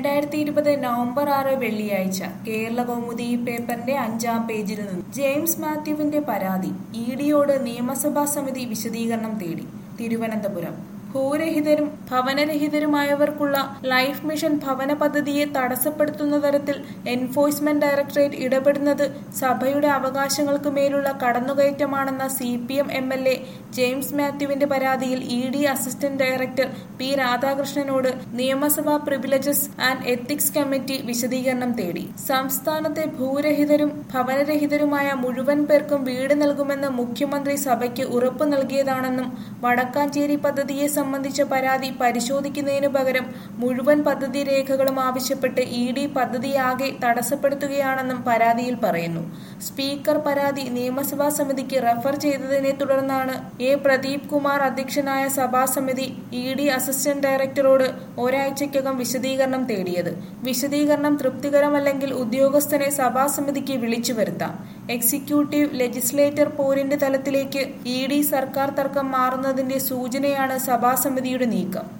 രണ്ടായിരത്തി ഇരുപത് നവംബർ ആറ് വെള്ളിയാഴ്ച കേരള കൗമുദി പേപ്പറിന്റെ അഞ്ചാം പേജിൽ നിന്ന് ജെയിംസ് മാത്യുവിന്റെ പരാതി ഇ ഡിയോട് നിയമസഭാ സമിതി വിശദീകരണം തേടി തിരുവനന്തപുരം ഭൂരഹിതരും ഭവനരഹിതരുമായവർക്കുള്ള ലൈഫ് മിഷൻ ഭവന പദ്ധതിയെ തടസ്സപ്പെടുത്തുന്ന തരത്തിൽ എൻഫോഴ്സ്മെന്റ് ഡയറക്ടറേറ്റ് ഇടപെടുന്നത് സഭയുടെ അവകാശങ്ങൾക്ക് മേലുള്ള കടന്നുകയറ്റമാണെന്ന C P M M L A James മാത്യുവിന്റെ പരാതിയിൽ E D assistant director P രാധാകൃഷ്ണനോട് നിയമസഭാ പ്രിവിലേജസ് ആൻഡ് എത്തിക്സ് കമ്മിറ്റി വിശദീകരണം തേടി സംസ്ഥാനത്തെ ഭൂരഹിതരും ഭവനരഹിതരുമായ മുഴുവൻ പേർക്കും വീട് നൽകുമെന്ന് മുഖ്യമന്ത്രി സഭയ്ക്ക് ഉറപ്പു നൽകിയതാണെന്നും വടക്കാഞ്ചേരി പദ്ധതിയെ സംബന്ധിച്ച പരാതി പരിശോധിക്കുന്നതിനു പകരം മുഴുവൻ പദ്ധതി രേഖകളും ആവശ്യപ്പെട്ട് ഇ ഡി പദ്ധതിയാകെ തടസ്സപ്പെടുത്തുകയാണെന്നും പരാതിയിൽ പറയുന്നു സ്പീക്കർ പരാതി നിയമസഭാ സമിതിക്ക് റഫർ ചെയ്തതിനെ തുടർന്നാണ് എ പ്രദീപ് കുമാർ അധ്യക്ഷനായ സഭാസമിതി ഇ ഡി അസിസ്റ്റന്റ് ഡയറക്ടറോട് ഒരാഴ്ചയ്ക്കകം വിശദീകരണം തേടിയത് വിശദീകരണം തൃപ്തികരമല്ലെങ്കിൽ ഉദ്യോഗസ്ഥനെ സഭാസമിതിക്ക് വിളിച്ചു വരുത്താം എക്സിക്യൂട്ടീവ് ലെജിസ്ലേറ്റർ പോരിന്റെ തലത്തിലേക്ക് ഇ ഡി സർക്കാർ തർക്കം മാറുന്നതിന്റെ സൂചനയാണ് സഭാസമിതിയുടെ നീക്കം